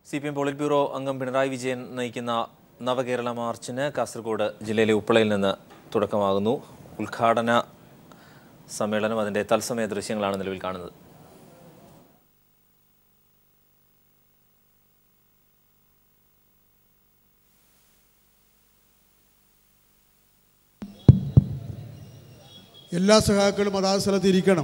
C P M polit bureau അംഗം പിണറായി വിജയൻ നയിക്കുന്ന നവകേരള മാർച്ചിന് കാസർഗോഡ് ജില്ലയിലെ ഉപ്പളയിൽ നിന്ന് തുടക്കമാകുന്നു ഉദ്ഘാടന സമ്മേളനം അതിൻ്റെ തത്സമയ ദൃശ്യങ്ങളാണ് നിലവിൽ കാണുന്നത് എല്ലാ സഖാക്കളും അതാത് സ്ഥലത്ത് ഇരിക്കണം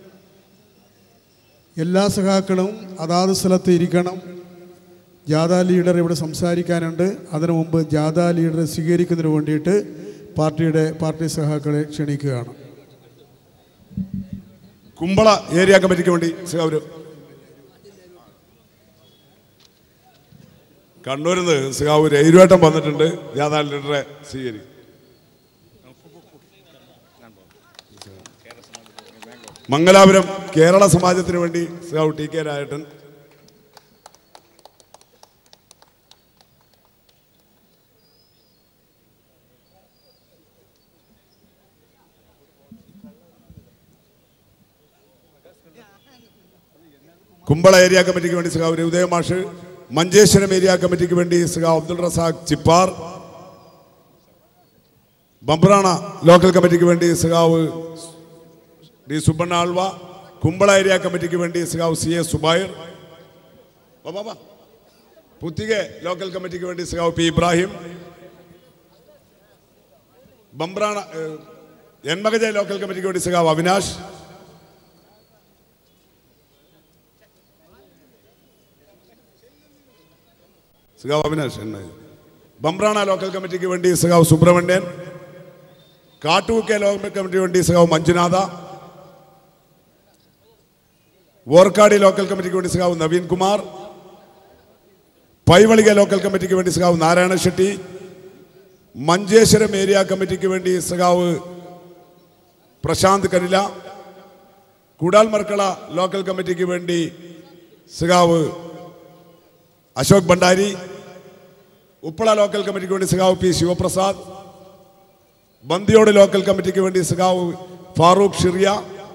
എല്ലാ സഖാക്കളും അതാത് സ്ഥലത്ത് ഇരിക്കണം ജാഥാ ലീഡർ ഇവിടെ സംസാരിക്കാനുണ്ട് അതിനു മുമ്പ് ജാഥാ ലീഡറെ സ്വീകരിക്കുന്നതിന് വേണ്ടിയിട്ട് പാർട്ടിയുടെ പാർട്ടി സഖാക്കളെ ക്ഷണിക്കുകയാണ് കുമ്പള ഏരിയ കമ്മിറ്റിക്ക് വേണ്ടി ഒരു കണ്ണൂരിൽ നിന്ന് സിഹാവ് രൈരുവേട്ടം വന്നിട്ടുണ്ട് ജാഥാ ലീഡറെ സ്വീകരിക്കും മംഗലാപുരം കേരള സമാജത്തിന് വേണ്ടി സിഹാവ് ടി കെ രാജേട്ടൻ കുമ്പള ഏരിയ കമ്മിറ്റിക്ക് വേണ്ടി സഖാവ് ഉദയ മാഷ് മഞ്ചേശ്വരം ഏരിയ കമ്മിറ്റിക്ക് വേണ്ടി സഖാവ് അബ്ദുൾ റസാഖ് ചിപ്പാർ ബംബ്രാണ ലോക്കൽ കമ്മിറ്റിക്ക് വേണ്ടി സഖാവ് ഡി സുബണ്ണ ആൾവ കുമ്പള ഏരിയ കമ്മിറ്റിക്ക് വേണ്ടി സഖാവ് സി എ സുബൈർ വാ, വാ, വാ. പുത്തിക ലോക്കൽ കമ്മിറ്റിക്ക് വേണ്ടി സഖാവ് പി ഇബ്രാഹിം ബംബ്രാണ ഏഹ്, എൻമകജ ലോക്കൽ കമ്മിറ്റിക്ക് വേണ്ടി സഖാവ് അവിനാഷ് സഖാവ് അവിനാഷ് എന്ന ബംബ്രാണ ലോക്കൽ കമ്മിറ്റിക്ക് വേണ്ടി സഖാവ് സുബ്രഹ്മണ്യൻ കാട്ടുകുക്കെ ലോക്കൽ കമ്മിറ്റിക്ക് വേണ്ടി സഖാവ് മഞ്ജുനാഥ വോർക്കാടി ലോക്കൽ കമ്മിറ്റിക്ക് വേണ്ടി സഖാവ് നവീൻ കുമാർ പൈവളിക ലോക്കൽ കമ്മിറ്റിക്ക് വേണ്ടി സഖാവ് നാരായണ ഷെട്ടി മഞ്ചേശ്വരം ഏരിയ കമ്മിറ്റിക്ക് വേണ്ടി സഖാവ് പ്രശാന്ത് കനില കുടാൽ മർക്കള ലോക്കൽ കമ്മിറ്റിക്ക് വേണ്ടി സഖാവ് അശോക് ഭണ്ഡാരി ഉപ്പള ലോക്കൽ കമ്മിറ്റിക്ക് വേണ്ടി സഖാവ് പി ശിവപ്രസാദ് ബന്ദിയോട് ലോക്കൽ കമ്മിറ്റിക്ക് വേണ്ടി സഖാവ് ഫാറൂഖ് ഷിറിയ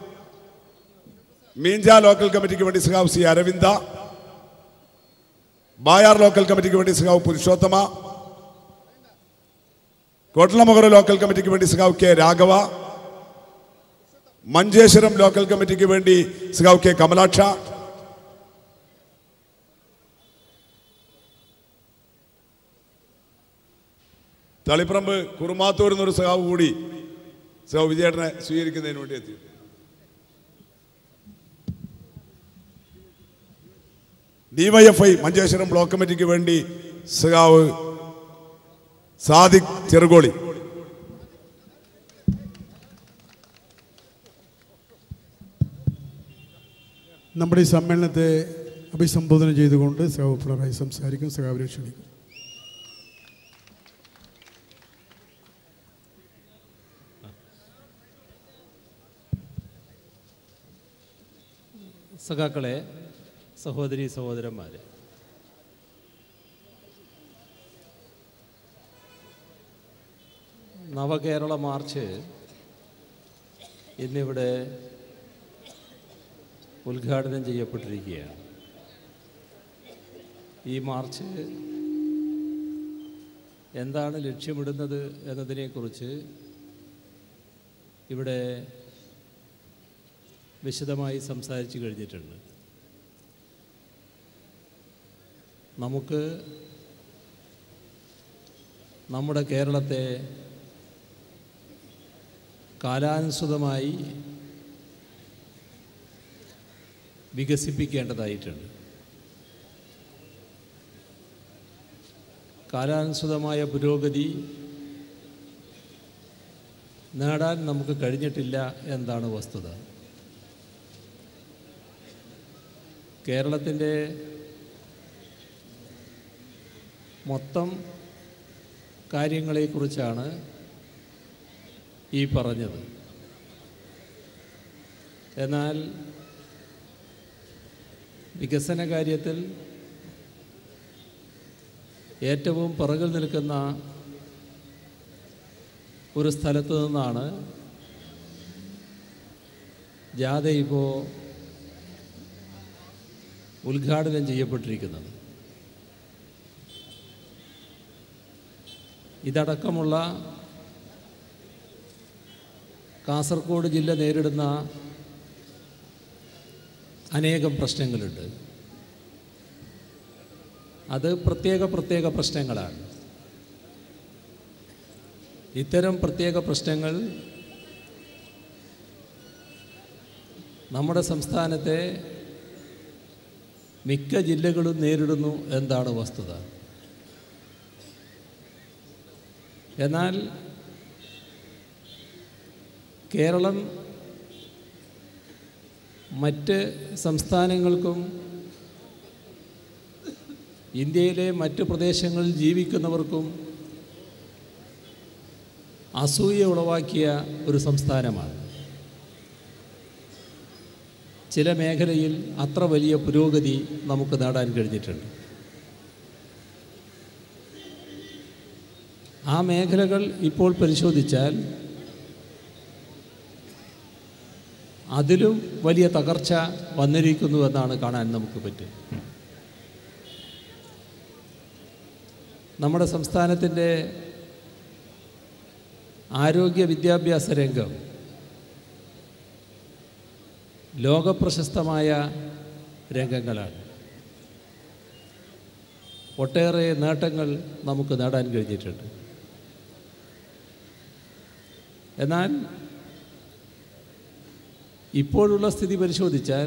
മീഞ്ച ലോക്കൽ കമ്മിറ്റിക്ക് വേണ്ടി സഖാവ് സി അരവിന്ദ ബായാർ ലോക്കൽ കമ്മിറ്റിക്ക് വേണ്ടി സഖാവ് പുരുഷോത്തമ കോട്ടലമുഖർ ലോക്കൽ കമ്മിറ്റിക്ക് വേണ്ടി സഖാവ് കെ രാഘവ മഞ്ചേശ്വരം ലോക്കൽ കമ്മിറ്റിക്ക് വേണ്ടി സഖാവ് കെ കമലാക്ഷ തളിപ്പറമ്പ് കുറുമാത്തൂർ എന്നൊരു സഖാവ് കൂടി സഖാവ് വിജയേട്ടനെ സ്വീകരിക്കുന്നതിന് വേണ്ടി എത്തി ഡിവൈഎഫ്ഐ മഞ്ചേശ്വരം ബ്ലോക്ക് കമ്മിറ്റിക്ക് വേണ്ടി സഖാവ് സാദിഖ് ചെറുകോളി നമ്മുടെ ഈ സമ്മേളനത്തെ അഭിസംബോധന ചെയ്തുകൊണ്ട് സഖാവ് പിണറായി സംസാരിക്കും സഖാവിനെ ക്ഷണിക്കും സഖാക്കളെ സഹോദരി സഹോദരന്മാരെ നവകേരള മാർച്ച് ഇന്നിവിടെ ഉദ്ഘാടനം ചെയ്യപ്പെട്ടിരിക്കുകയാണ് ഈ മാർച്ച് എന്താണ് ലക്ഷ്യമിടുന്നത് എന്നതിനെക്കുറിച്ച് ഇവിടെ വിശദമായി സംസാരിച്ചു കഴിഞ്ഞിട്ടുണ്ട് നമുക്ക് നമ്മുടെ കേരളത്തെ കാലാനുസൃതമായി വികസിപ്പിക്കേണ്ടതായിട്ടുണ്ട് കാലാനുസൃതമായ പുരോഗതി നേടാൻ നമുക്ക് കഴിഞ്ഞിട്ടില്ല എന്നതാണ് വസ്തുത കേരളത്തിൻ്റെ മൊത്തം കാര്യങ്ങളെക്കുറിച്ചാണ് ഈ പറഞ്ഞത് എന്നാൽ വികസന കാര്യത്തിൽ ഏറ്റവും പിറകിൽ നിൽക്കുന്ന ഒരു സ്ഥലത്ത് നിന്നാണ് ജാഥ ഇപ്പോൾ ഉദ്ഘാടനം ചെയ്യപ്പെട്ടിരിക്കുന്നത് ഇതടക്കമുള്ള കാസർഗോഡ് ജില്ല നേരിടുന്ന അനേകം പ്രശ്നങ്ങളുണ്ട് അത് പ്രത്യേക പ്രത്യേക പ്രശ്നങ്ങളാണ് ഇത്തരം പ്രത്യേക പ്രശ്നങ്ങൾ നമ്മുടെ സംസ്ഥാനത്തെ മിക്ക ജില്ലകളും നേരിടുന്നു എന്താണ് വസ്തുത എന്നാൽ കേരളം മറ്റ് സംസ്ഥാനങ്ങൾക്കും ഇന്ത്യയിലെ മറ്റ് പ്രദേശങ്ങളിൽ ജീവിക്കുന്നവർക്കും അസൂയ ഉളവാക്കിയ ഒരു സംസ്ഥാനമാണ് ചില മേഖലയിൽ അത്ര വലിയ പുരോഗതി നമുക്ക് നേടാൻ കഴിഞ്ഞിട്ടുണ്ട് ആ മേഖലകൾ ഇപ്പോൾ പരിശോധിച്ചാൽ അതിലും വലിയ തകർച്ച വന്നിരിക്കുന്നു എന്നാണ് കാണാൻ നമുക്ക് പറ്റും നമ്മുടെ സംസ്ഥാനത്തിൻ്റെ ആരോഗ്യ വിദ്യാഭ്യാസ രംഗം ലോകപ്രശസ്തമായ രംഗങ്ങളാണ് ഒട്ടേറെ നേട്ടങ്ങൾ നമുക്ക് നേടാൻ കഴിഞ്ഞിട്ടുണ്ട് എന്നാൽ ഇപ്പോഴുള്ള സ്ഥിതി പരിശോധിച്ചാൽ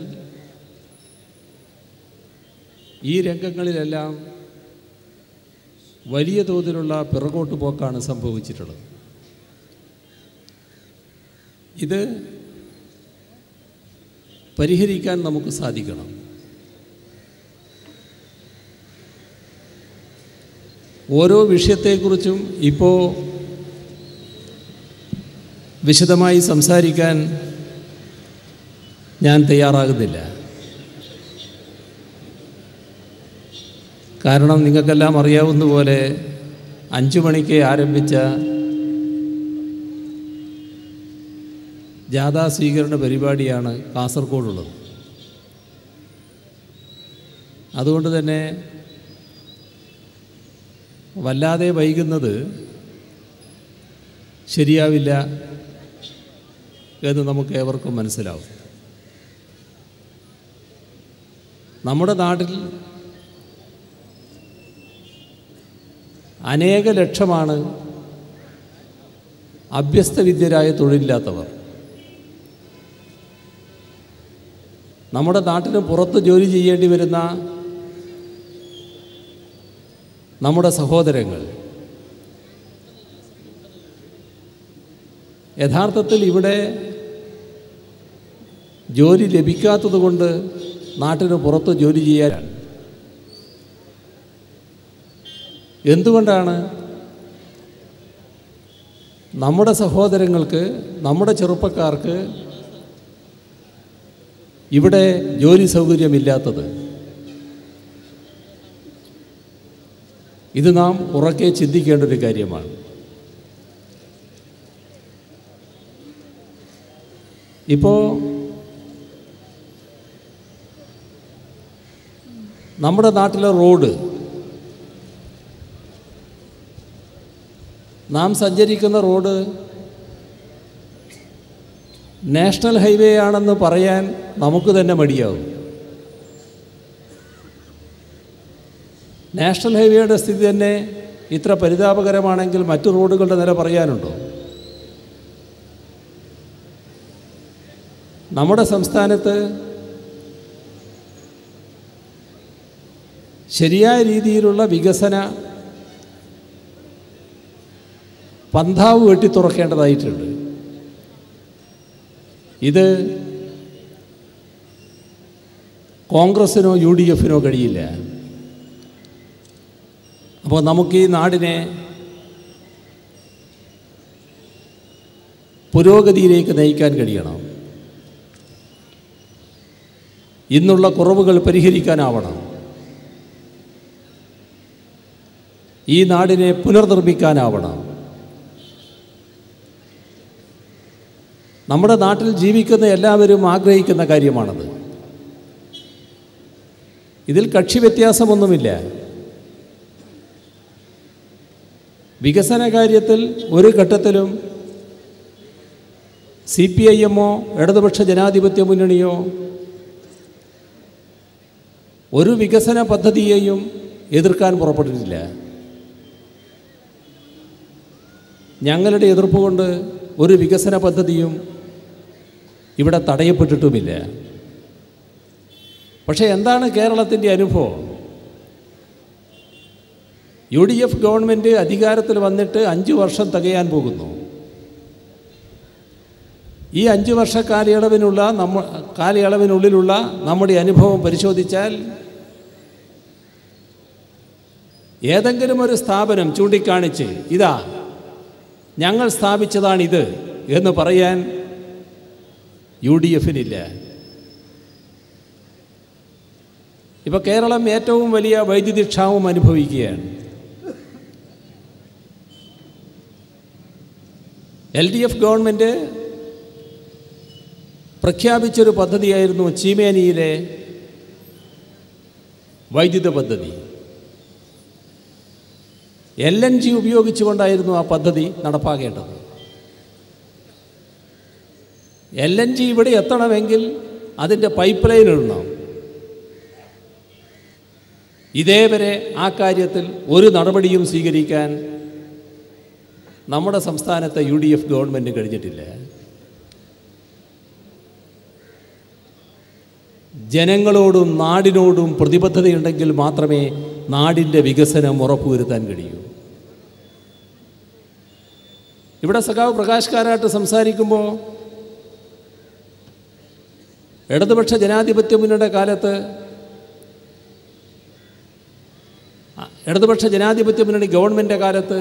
ഈ രംഗങ്ങളിലെല്ലാം വലിയ തോതിലുള്ള പിറകോട്ട് പോക്കാണ് സംഭവിച്ചിട്ടുള്ളത് ഇത് പരിഹരിക്കാൻ നമുക്ക് സാധിക്കണം ഓരോ വിഷയത്തെക്കുറിച്ചും ഇപ്പോൾ വിശദമായി സംസാരിക്കാൻ ഞാൻ തയ്യാറാകുന്നില്ല കാരണം നിങ്ങൾക്കെല്ലാം അറിയാവുന്ന പോലെ അഞ്ചു മണിക്ക് ആരംഭിച്ച ജാഥാ സ്വീകരണ പരിപാടിയാണ് കാസർഗോഡുള്ളത് അതുകൊണ്ട് തന്നെ വല്ലാതെ വൈകുന്നത് ശരിയാവില്ല എന്ന് നമുക്ക് ഏവർക്കും മനസ്സിലാവും നമ്മുടെ നാട്ടിൽ അനേക ലക്ഷമാണ് അഭ്യസ്തവിദ്യരായ തൊഴിലില്ലാത്തവർ നമ്മുടെ നാട്ടിന് പുറത്ത് ജോലി ചെയ്യേണ്ടി വരുന്ന നമ്മുടെ സഹോദരങ്ങൾ യഥാർത്ഥത്തിൽ ഇവിടെ ജോലി ലഭിക്കാത്തത് കൊണ്ട് നാട്ടിന് പുറത്ത് ജോലി ചെയ്യാനാണ് എന്തുകൊണ്ടാണ് നമ്മുടെ സഹോദരങ്ങൾക്ക് നമ്മുടെ ചെറുപ്പക്കാർക്ക് ഇവിടെ ജോലി സൗകര്യമില്ലാത്തത് ഇത് നാം ഉറക്കെ ചിന്തിക്കേണ്ട ഒരു കാര്യമാണ് ഇപ്പോൾ നമ്മുടെ നാട്ടിലെ റോഡ് നാം സഞ്ചരിക്കുന്ന റോഡ് നാഷണൽ ഹൈവേ ആണെന്ന് പറയാൻ നമുക്ക് തന്നെ മടിയാവും നാഷണൽ ഹൈവേയുടെ സ്ഥിതി തന്നെ ഇത്ര പരിതാപകരമാണെങ്കിൽ മറ്റു റോഡുകളുടെ നില പറയാനുണ്ടോ നമ്മുടെ സംസ്ഥാനത്ത് ശരിയായ രീതിയിലുള്ള വികസന പന്താവ് വെട്ടി തുറക്കേണ്ടതായിട്ടുണ്ട് ഇത് കോൺഗ്രസ്സിനോ യു ഡി എഫിനോ കഴിയില്ല അപ്പോൾ നമുക്ക് ഈ നാടിനെ പുരോഗതിയിലേക്ക് നയിക്കാൻ കഴിയണം ഇന്നുള്ള കുറവുകൾ പരിഹരിക്കാനാവണം ഈ നാടിനെ പുനർനിർമ്മിക്കാനാവണം നമ്മുടെ നാട്ടിൽ ജീവിക്കുന്ന എല്ലാവരും ആഗ്രഹിക്കുന്ന കാര്യമാണത് ഇതിൽ കക്ഷി വ്യത്യാസമൊന്നുമില്ല വികസന കാര്യത്തിൽ ഒരു ഘട്ടത്തിലും സി പി ഐ എമ്മോ ഇടതുപക്ഷ ജനാധിപത്യ മുന്നണിയോ ഒരു വികസന പദ്ധതിയെയും എതിർക്കാൻ പുറപ്പെട്ടിട്ടില്ല ഞങ്ങളുടെ എതിർപ്പ് കൊണ്ട് ഒരു വികസന പദ്ധതിയും ഇവിടെ തടയപ്പെട്ടിട്ടുമില്ല പക്ഷേ എന്താണ് കേരളത്തിൻ്റെ അനുഭവം യു ഡി എഫ് ഗവൺമെൻറ് അധികാരത്തിൽ വന്നിട്ട് അഞ്ച് വർഷം തികയാൻ പോകുന്നു ഈ അഞ്ച് വർഷ കാലയളവിനുള്ള നമ്മ കാലയളവിനുള്ളിലുള്ള നമ്മുടെ അനുഭവം പരിശോധിച്ചാൽ ഏതെങ്കിലും ഒരു സ്ഥാപനം ചൂണ്ടിക്കാണിച്ച് ഇതാ ഞങ്ങൾ സ്ഥാപിച്ചതാണിത് എന്ന് പറയാൻ യു ഡി എഫിനില്ല ഇപ്പോൾ കേരളം ഏറ്റവും വലിയ വൈദ്യുതി ക്ഷാമം അനുഭവിക്കുകയാണ് എൽ ഡി എഫ് ഗവൺമെൻറ് പ്രഖ്യാപിച്ചൊരു പദ്ധതിയായിരുന്നു ചീമേനിയിലെ വൈദ്യുത പദ്ധതി എൽ എൻ ജി ഉപയോഗിച്ചുകൊണ്ടായിരുന്നു ആ പദ്ധതി നടപ്പാക്കേണ്ടത് എൽ എൻ ജി ഇവിടെ എത്തണമെങ്കിൽ അതിൻ്റെ പൈപ്പ് ലൈൻ ഇടണം ഇതേവരെ ആ കാര്യത്തിൽ ഒരു നടപടിയും സ്വീകരിക്കാൻ നമ്മുടെ സംസ്ഥാനത്തെ യു ഡി എഫ് ഗവൺമെൻറ് കഴിഞ്ഞിട്ടില്ല ജനങ്ങളോടും നാടിനോടും പ്രതിബദ്ധതയുണ്ടെങ്കിൽ മാത്രമേ നാടിൻ്റെ വികസനം ഉറപ്പുവരുത്താൻ കഴിയൂ ഇവിടെ സഖാവ് പ്രകാശ് കാരാട്ട് സംസാരിക്കുമ്പോൾ ഇടതുപക്ഷ ജനാധിപത്യ മുന്നണിയുടെ കാലത്ത് ആ, ഇടതുപക്ഷ ജനാധിപത്യ മുന്നണി ഗവൺമെൻറ് കാലത്ത്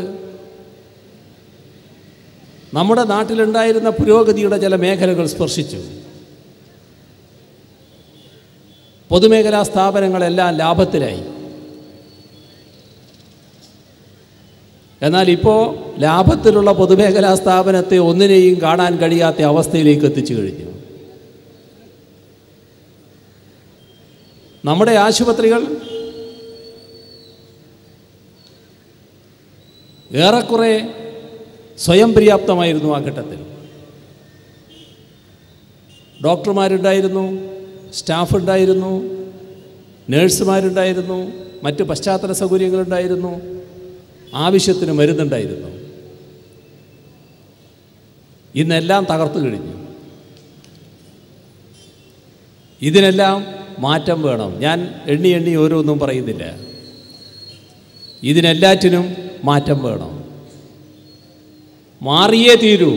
നമ്മുടെ നാട്ടിലുണ്ടായിരുന്ന പുരോഗതിയുടെ ചില മേഖലകൾ സ്പർശിച്ചു പൊതുമേഖലാ സ്ഥാപനങ്ങളെല്ലാം ലാഭത്തിലായി എന്നാൽ ഇപ്പോൾ ലാഭത്തിലുള്ള പൊതുമേഖലാ സ്ഥാപനത്തെ ഒന്നിനെയും കാണാൻ കഴിയാത്ത അവസ്ഥയിലേക്ക് എത്തിച്ചു കഴിഞ്ഞു നമ്മുടെ ആശുപത്രികൾ ഏറെക്കുറെ സ്വയം പര്യാപ്തമായിരുന്നു ആ ഘട്ടത്തിൽ ഡോക്ടർമാരുണ്ടായിരുന്നു സ്റ്റാഫ് ഉണ്ടായിരുന്നു നേഴ്സുമാരുണ്ടായിരുന്നു മറ്റ് പശ്ചാത്തല സൗകര്യങ്ങളുണ്ടായിരുന്നു ആവശ്യത്തിന് മരുന്നുണ്ടായിരുന്നു ഇന്നെല്ലാം തകർത്തു കഴിഞ്ഞു ഇതിനെല്ലാം മാറ്റം വേണം ഞാൻ എണ്ണി എണ്ണി ഓരോന്നും പറയുന്നില്ല ഇതിനെല്ലാറ്റിനും മാറ്റം വേണം മാറിയേ തീരൂ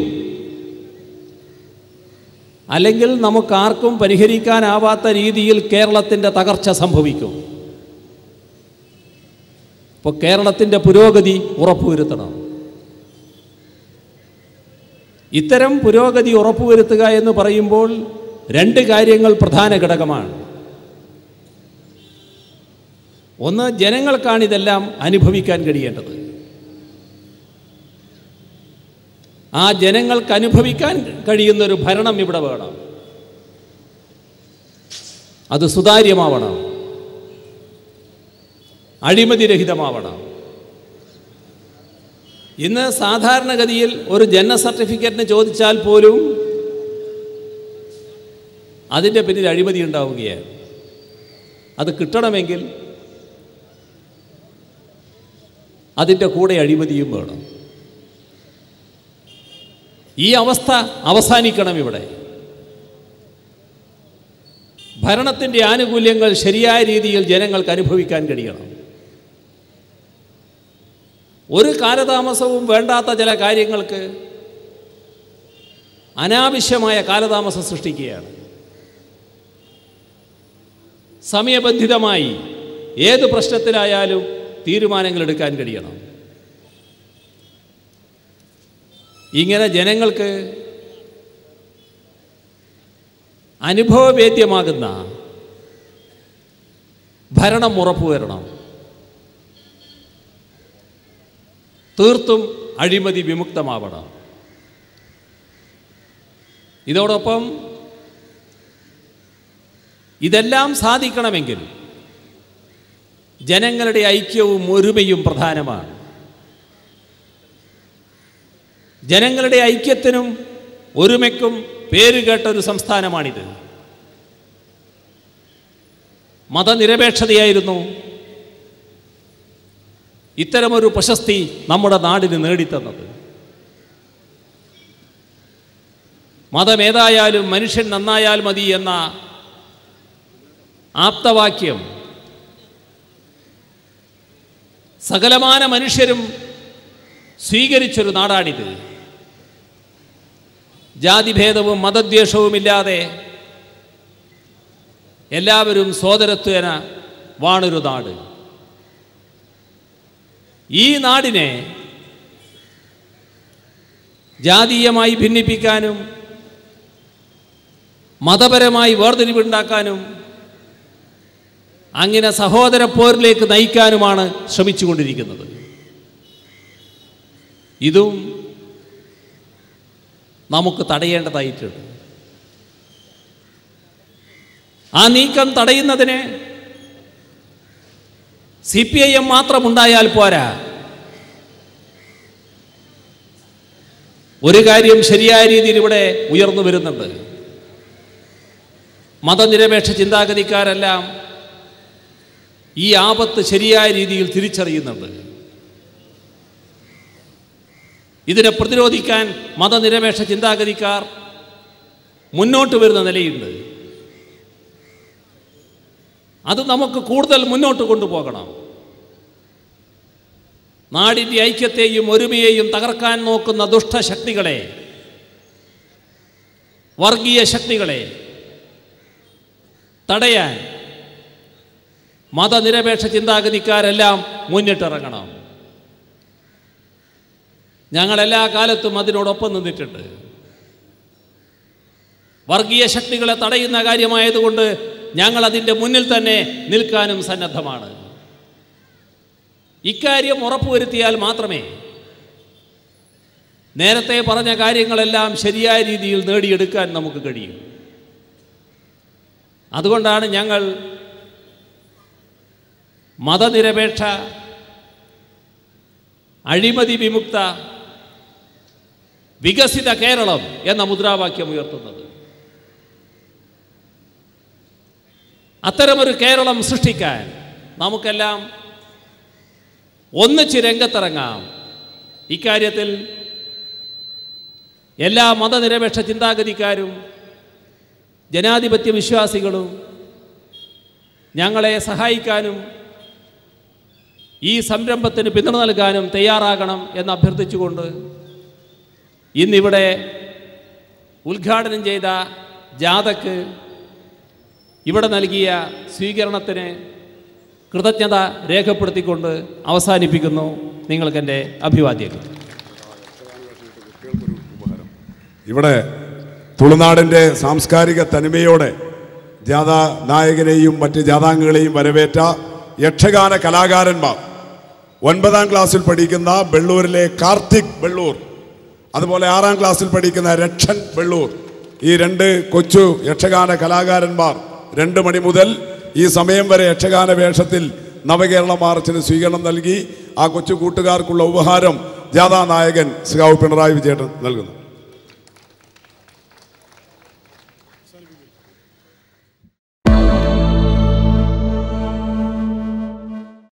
അല്ലെങ്കിൽ നമുക്കാർക്കും പരിഹരിക്കാനാവാത്ത രീതിയിൽ കേരളത്തിൻ്റെ തകർച്ച സംഭവിക്കും ഇപ്പോൾ കേരളത്തിൻ്റെ പുരോഗതി ഉറപ്പുവരുത്തണം ഇത്തരം പുരോഗതി ഉറപ്പുവരുത്തുക എന്ന് പറയുമ്പോൾ രണ്ട് കാര്യങ്ങൾ പ്രധാന ഘടകമാണ് ഒന്ന് ജനങ്ങൾക്കാണ് ഇതെല്ലാം അനുഭവിക്കാൻ കഴിയേണ്ടത് ആ ജനങ്ങൾക്ക് അനുഭവിക്കാൻ കഴിയുന്നൊരു ഭരണം ഇവിടെ വേണം അത് സുതാര്യമാവണം അഴിമതിരഹിതമാവണം ഇന്ന് സാധാരണഗതിയിൽ ഒരു ജനന സർട്ടിഫിക്കറ്റിന് ചോദിച്ചാൽ പോലും അതിൻ്റെ പിന്നിൽ അഴിമതി ഉണ്ടാവുകയാണ് അത് കിട്ടണമെങ്കിൽ അതിൻ്റെ കൂടെ അഴിമതിയും വേണം ഈ അവസ്ഥ അവസാനിക്കണം ഇവിടെ ഭരണത്തിൻ്റെ ആനുകൂല്യങ്ങൾ ശരിയായ രീതിയിൽ ജനങ്ങൾക്ക് അനുഭവിക്കാൻ കഴിയണം ഒരു കാലതാമസവും വേണ്ടാത്ത ചില കാര്യങ്ങൾക്ക് അനാവശ്യമായ കാലതാമസം സൃഷ്ടിക്കുകയാണ് സമയബന്ധിതമായി ഏത് പ്രശ്നത്തിലായാലും തീരുമാനങ്ങൾ എടുക്കാൻ കഴിയണം ഇങ്ങനെ ജനങ്ങൾക്ക് അനുഭവവേദ്യമാകുന്ന ഭരണം ഉറപ്പുവരണം തീർത്തും അഴിമതി വിമുക്തമാവണം ഇതോടൊപ്പം ഇതെല്ലാം സാധിക്കണമെങ്കിൽ ജനങ്ങളുടെ ഐക്യവും ഒരുമയും പ്രധാനമാണ് ജനങ്ങളുടെ ഐക്യത്തിനും ഒരുമയ്ക്കും പേരുകേട്ട ഒരു സംസ്ഥാനമാണിത് മതനിരപേക്ഷതയായിരുന്നു ഇത്തരമൊരു പ്രശസ്തി നമ്മുടെ നാടിന് നേടിത്തന്നത് മതമേതായാലും മനുഷ്യൻ നന്നായാൽ മതി എന്ന ആപ്തവാക്യം സകലമാന മനുഷ്യരും സ്വീകരിച്ചൊരു നാടാണിത് ജാതിഭേദവും മതദ്വേഷവുമില്ലാതെ എല്ലാവരും സോദരത്വേന വാണൊരു നാട് ഈ നാടിനെ ജാതീയമായി ഭിന്നിപ്പിക്കാനും മതപരമായി വേർതിരിവുണ്ടാക്കാനും അങ്ങനെ സഹോദര പോരിലേക്ക് നയിക്കാനുമാണ് ശ്രമിച്ചുകൊണ്ടിരിക്കുന്നത് ഇതും നമുക്ക് തടയേണ്ടതായിട്ടുണ്ട് ആ നീക്കം തടയുന്നതിന് സി പി ഐ എം മാത്രമുണ്ടായാൽ പോരാ ഒരു കാര്യം ശരിയായ രീതിയിൽ ഇവിടെ ഉയർന്നു വരുന്നുണ്ട് മതനിരപേക്ഷ ചിന്താഗതിക്കാരെല്ലാം ഈ ആപത്ത് ശരിയായ രീതിയിൽ തിരിച്ചറിയുന്നുണ്ട് ഇതിനെ പ്രതിരോധിക്കാൻ മതനിരപേക്ഷ ചിന്താഗതിക്കാർ മുന്നോട്ട് വരുന്ന നിലയുണ്ട് അത് നമുക്ക് കൂടുതൽ മുന്നോട്ട് കൊണ്ടുപോകണം നാടിൻ്റെ ഐക്യത്തെയും ഒരുമയെയും തകർക്കാൻ നോക്കുന്ന ദുഷ്ടശക്തികളെ വർഗീയ ശക്തികളെ തടയാൻ മതനിരപേക്ഷ ചിന്താഗതിക്കാരെല്ലാം മുന്നിട്ടിറങ്ങണം ഞങ്ങൾ എല്ലാ കാലത്തും അതിനോടൊപ്പം നിന്നിട്ടുണ്ട് വർഗീയ ശക്തികളെ തടയുന്ന കാര്യമായതുകൊണ്ട് ഞങ്ങൾ അതിൻ്റെ മുന്നിൽ തന്നെ നിൽക്കാനും സന്നദ്ധമാണ് ഇക്കാര്യം ഉറപ്പുവരുത്തിയാൽ മാത്രമേ നേരത്തെ പറഞ്ഞ കാര്യങ്ങളെല്ലാം ശരിയായ രീതിയിൽ നേടിയെടുക്കാൻ നമുക്ക് കഴിയും അതുകൊണ്ടാണ് ഞങ്ങൾ മതനിരപേക്ഷ അഴിമതി വിമുക്ത വികസിത കേരളം എന്ന മുദ്രാവാക്യം ഉയർത്തുന്നത് അത്തരമൊരു കേരളം സൃഷ്ടിക്കാൻ നമുക്കെല്ലാം ഒന്നിച്ച് രംഗത്തിറങ്ങാം ഇക്കാര്യത്തിൽ എല്ലാ മതനിരപേക്ഷ ചിന്താഗതിക്കാരും ജനാധിപത്യ വിശ്വാസികളും ഞങ്ങളെ സഹായിക്കാനും ഈ സംരംഭത്തിന് പിന്തുണ നൽകാനും തയ്യാറാകണം എന്ന് അഭ്യർത്ഥിച്ചുകൊണ്ട് ഇന്നിവിടെ ഉദ്ഘാടനം ചെയ്ത ജാഥക്ക് ഇവിടെ നൽകിയ സ്വീകരണത്തിന് കൃതജ്ഞത രേഖപ്പെടുത്തിക്കൊണ്ട് അവസാനിപ്പിക്കുന്നു നിങ്ങൾക്കെൻ്റെ അഭിവാദ്യങ്ങൾ ഇവിടെ തുളുനാടിൻ്റെ സാംസ്കാരിക തനിമയോടെ ജാഥാ നായകനെയും മറ്റ് ജാഥാംഗങ്ങളെയും വരവേറ്റ യക്ഷഗാന കലാകാരന്മാർ ഒൻപതാം ക്ലാസ്സിൽ പഠിക്കുന്ന വെള്ളൂരിലെ കാർത്തിക് വെള്ളൂർ അതുപോലെ ആറാം ക്ലാസ്സിൽ പഠിക്കുന്ന രക്ഷൻ വെള്ളൂർ ഈ രണ്ട് കൊച്ചു യക്ഷഗാന കലാകാരന്മാർ രണ്ട് മണി മുതൽ ഈ സമയം വരെ യക്ഷഗാന വേഷത്തിൽ നവകേരള മാർച്ചിന് സ്വീകരണം നൽകി ആ കൊച്ചു കൂട്ടുകാർക്കുള്ള ഉപഹാരം ജാഥാ നായകൻ ശ്രീ പിണറായി വിജയൻ നൽകുന്നു